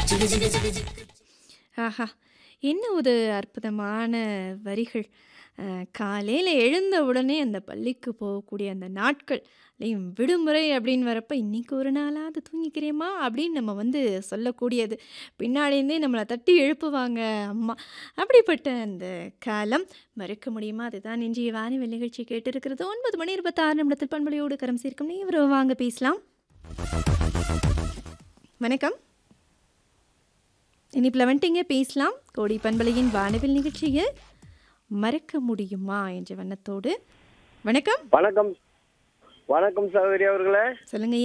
ஆஹா! என்ன ஒரு அற்புதமான வரிகள். அ காலையில எழுந்த உடனே அந்த பள்ளிக்கு போகக்கூடிய அந்த நாட்கள், அதுலயும் விடுமுறை அப்படின்னு வரப்ப, "இன்னைக்கு ஒரு நாளாவது தூங்கிக்கிறேம்மா" அப்படின்னு நம்ம வந்து சொல்லக்கூடியது. பின்னாடி இருந்தே நம்மள தட்டி எழுப்புவாங்க அம்மா. அப்படிப்பட்ட அந்த காலம் மறக்க முடியுமா? அதுதான் இன்றைய வானவில் நிகழ்ச்சி கேட்டிருக்கிறது. 9 மணி 26 நிமிடத்தில் பண்பலையோடு கரம் சேர்க்கும் நேயர் வாங்க பேசலாம். வணக்கம். இனிப்புல வந்துட்டீங்க பேசலாம். கோடி பண்பலையின் வானவில் நிகழ்ச்சிய மறக்க முடியுமா என்ற வண்ணத்தோடு. வணக்கம். வணக்கம் வணக்கம் சகோதரி அவர்களே சொல்லுங்க